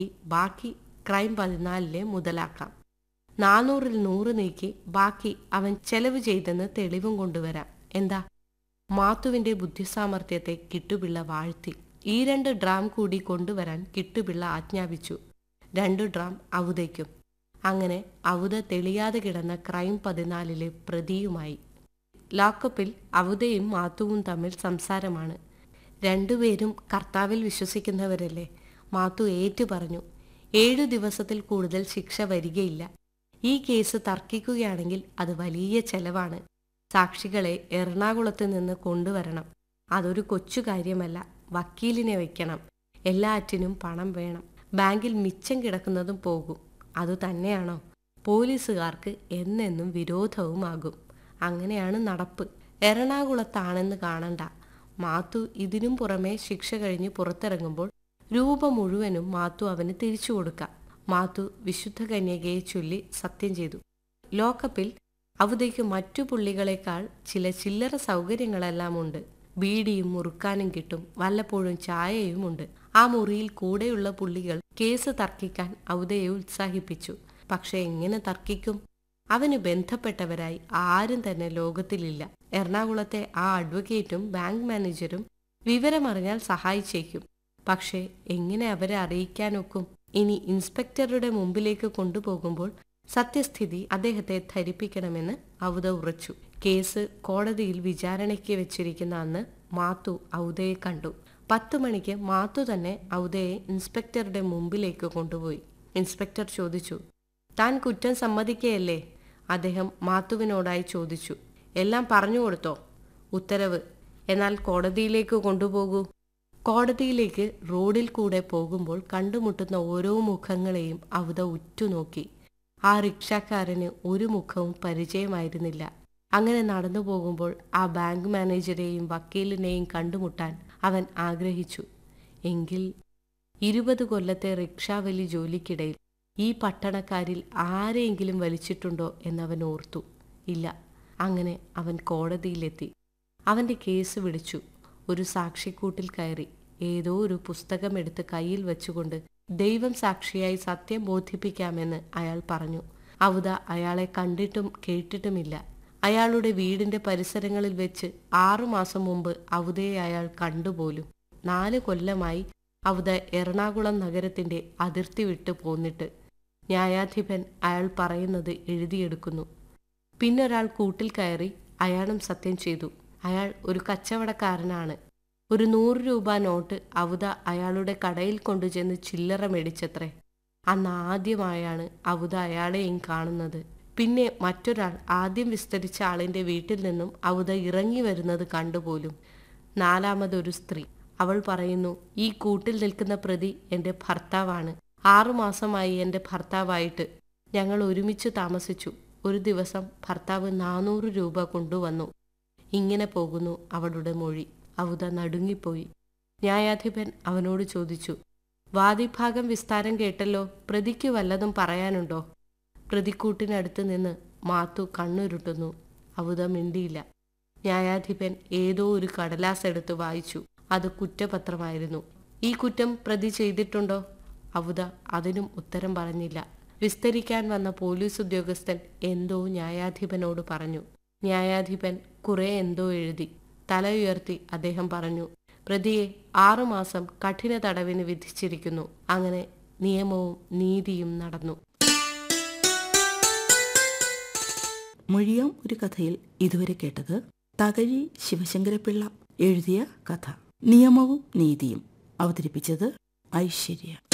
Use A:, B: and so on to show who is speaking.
A: ബാക്കി ക്രൈം പതിനാലിലെ മുതലാക്കാം നാനൂറിൽ നൂറ് നീക്കി ബാക്കി അവൻ ചെലവ് ചെയ്തെന്ന് തെളിവും കൊണ്ടുവരാം എന്താ മാത്തുവിന്റെ ബുദ്ധിസാമർഥ്യത്തെ കിട്ടുപിള്ള വാഴ്ത്തി ഈ രണ്ട് ഡ്രാം കൂടി കൊണ്ടുവരാൻ കിട്ടുപിള്ള ആജ്ഞാപിച്ചു രണ്ടു ഡ്രാം അവതയ്ക്കും അങ്ങനെ അവത തെളിയാതെ കിടന്ന ക്രൈം പതിനാലിലെ പ്രതിയുമായി ലോക്കപ്പിൽ അവതയും മാത്തുവും തമ്മിൽ സംസാരമാണ് രണ്ടുപേരും കർത്താവിൽ വിശ്വസിക്കുന്നവരല്ലേ മാത്തു ഏറ്റു പറഞ്ഞു ഏഴു ദിവസത്തിൽ കൂടുതൽ ശിക്ഷ വരികയില്ല ഈ കേസ് തർക്കിക്കുകയാണെങ്കിൽ അത് വലിയ ചെലവാണ് സാക്ഷികളെ എറണാകുളത്ത് നിന്ന് കൊണ്ടുവരണം അതൊരു കൊച്ചു കാര്യമല്ല വക്കീലിനെ വയ്ക്കണം എല്ലാറ്റിനും പണം വേണം ബാങ്കിൽ മിച്ചം കിടക്കുന്നതും പോകും അതുതന്നെയാണോ പോലീസുകാർക്ക് എന്നെന്നും വിരോധവുമാകും അങ്ങനെയാണ് നടപ്പ് എറണാകുളത്താണെന്ന് കാണണ്ട മാത്തു ഇതിനും പുറമെ ശിക്ഷ കഴിഞ്ഞ് പുറത്തിറങ്ങുമ്പോൾ രൂപ മുഴുവനും മാത്തു അവന് തിരിച്ചു കൊടുക്കാം മാത്തു വിശുദ്ധ കന്യകയെ ചൊല്ലി സത്യം ചെയ്തു ലോക്കപ്പിൽ അവതയ്ക്ക് മറ്റു പുള്ളികളെക്കാൾ ചില ചില്ലറ സൗകര്യങ്ങളെല്ലാം ഉണ്ട് ബീഡിയും മുറുക്കാനും കിട്ടും വല്ലപ്പോഴും ചായയും ഉണ്ട് ആ മുറിയിൽ കൂടെയുള്ള പുള്ളികൾ കേസ് തർക്കിക്കാൻ ഔദയെ ഉത്സാഹിപ്പിച്ചു പക്ഷെ എങ്ങനെ തർക്കിക്കും അവന് ബന്ധപ്പെട്ടവരായി ആരും തന്നെ ലോകത്തിലില്ല എറണാകുളത്തെ ആ അഡ്വക്കേറ്റും ബാങ്ക് മാനേജരും വിവരമറിഞ്ഞാൽ സഹായിച്ചേക്കും പക്ഷേ എങ്ങനെ അവരെ അറിയിക്കാനൊക്കും ഇനി ഇൻസ്പെക്ടറുടെ മുമ്പിലേക്ക് കൊണ്ടുപോകുമ്പോൾ സത്യസ്ഥിതി അദ്ദേഹത്തെ ധരിപ്പിക്കണമെന്ന് ഔദ ഉറച്ചു കേസ് കോടതിയിൽ വിചാരണയ്ക്ക് വെച്ചിരിക്കുന്ന അന്ന് മാത്തു ഔദയെ കണ്ടു പത്തു മണിക്ക് മാത്തു തന്നെ ഔദയെ ഇൻസ്പെക്ടറുടെ മുമ്പിലേക്ക് കൊണ്ടുപോയി ഇൻസ്പെക്ടർ ചോദിച്ചു താൻ കുറ്റം സമ്മതിക്കുകയല്ലേ അദ്ദേഹം മാത്തുവിനോടായി ചോദിച്ചു എല്ലാം പറഞ്ഞു കൊടുത്തോ ഉത്തരവ് എന്നാൽ കോടതിയിലേക്ക് കൊണ്ടുപോകൂ കോടതിയിലേക്ക് റോഡിൽ കൂടെ പോകുമ്പോൾ കണ്ടുമുട്ടുന്ന ഓരോ മുഖങ്ങളെയും അവത ഉറ്റുനോക്കി ആ റിക്ഷാക്കാരന് ഒരു മുഖവും പരിചയമായിരുന്നില്ല അങ്ങനെ നടന്നു പോകുമ്പോൾ ആ ബാങ്ക് മാനേജരെയും വക്കീലിനെയും കണ്ടുമുട്ടാൻ അവൻ ആഗ്രഹിച്ചു എങ്കിൽ ഇരുപത് കൊല്ലത്തെ റിക്ഷാവലി ജോലിക്കിടയിൽ ഈ പട്ടണക്കാരിൽ ആരെയെങ്കിലും വലിച്ചിട്ടുണ്ടോ എന്നവൻ ഓർത്തു ഇല്ല അങ്ങനെ അവൻ കോടതിയിലെത്തി അവന്റെ കേസ് വിളിച്ചു ഒരു സാക്ഷിക്കൂട്ടിൽ കയറി ഏതോ ഒരു പുസ്തകമെടുത്ത് കയ്യിൽ വെച്ചുകൊണ്ട് ദൈവം സാക്ഷിയായി സത്യം ബോധിപ്പിക്കാമെന്ന് അയാൾ പറഞ്ഞു അവത അയാളെ കണ്ടിട്ടും കേട്ടിട്ടുമില്ല അയാളുടെ വീടിന്റെ പരിസരങ്ങളിൽ വെച്ച് ആറുമാസം മുമ്പ് അവതയെ അയാൾ കണ്ടുപോലും നാല് കൊല്ലമായി അവത എറണാകുളം നഗരത്തിന്റെ അതിർത്തി വിട്ടു പോന്നിട്ട് ന്യായാധിപൻ അയാൾ പറയുന്നത് എഴുതിയെടുക്കുന്നു പിന്നൊരാൾ കൂട്ടിൽ കയറി അയാളും സത്യം ചെയ്തു അയാൾ ഒരു കച്ചവടക്കാരനാണ് ഒരു നൂറ് രൂപ നോട്ട് അവത അയാളുടെ കടയിൽ കൊണ്ടുചെന്ന് ചില്ലറ മേടിച്ചത്രേ അന്ന് ആദ്യമായാണ് അവത അയാളെയും കാണുന്നത് പിന്നെ മറ്റൊരാൾ ആദ്യം വിസ്തരിച്ച ആളിന്റെ വീട്ടിൽ നിന്നും അവത ഇറങ്ങി വരുന്നത് കണ്ടുപോലും നാലാമതൊരു സ്ത്രീ അവൾ പറയുന്നു ഈ കൂട്ടിൽ നിൽക്കുന്ന പ്രതി എന്റെ ഭർത്താവാണ് ആറുമാസമായി എന്റെ ഭർത്താവായിട്ട് ഞങ്ങൾ ഒരുമിച്ച് താമസിച്ചു ഒരു ദിവസം ഭർത്താവ് നാനൂറ് രൂപ കൊണ്ടുവന്നു ഇങ്ങനെ പോകുന്നു അവളുടെ മൊഴി അവത നടുങ്ങിപ്പോയി ന്യായാധിപൻ അവനോട് ചോദിച്ചു വാദിഭാഗം വിസ്താരം കേട്ടല്ലോ പ്രതിക്ക് വല്ലതും പറയാനുണ്ടോ പ്രതിക്കൂട്ടിനടുത്ത് നിന്ന് മാത്തു കണ്ണുരുട്ടുന്നു അവത മിണ്ടിയില്ല ന്യായാധിപൻ ഏതോ ഒരു കടലാസ് എടുത്ത് വായിച്ചു അത് കുറ്റപത്രമായിരുന്നു ഈ കുറ്റം പ്രതി ചെയ്തിട്ടുണ്ടോ അവത അതിനും ഉത്തരം പറഞ്ഞില്ല വിസ്തരിക്കാൻ വന്ന പോലീസ് ഉദ്യോഗസ്ഥൻ എന്തോ ന്യായാധിപനോട് പറഞ്ഞു ന്യായാധിപൻ കുറെ എന്തോ എഴുതി തല ഉയർത്തി അദ്ദേഹം പറഞ്ഞു പ്രതിയെ ആറുമാസം കഠിന തടവിന് വിധിച്ചിരിക്കുന്നു അങ്ങനെ നിയമവും നീതിയും നടന്നു
B: മൊഴിയാം ഒരു കഥയിൽ ഇതുവരെ കേട്ടത് തകഴി ശിവശങ്കരപിള്ള എഴുതിയ കഥ നിയമവും നീതിയും അവതരിപ്പിച്ചത് ഐശ്വര്യ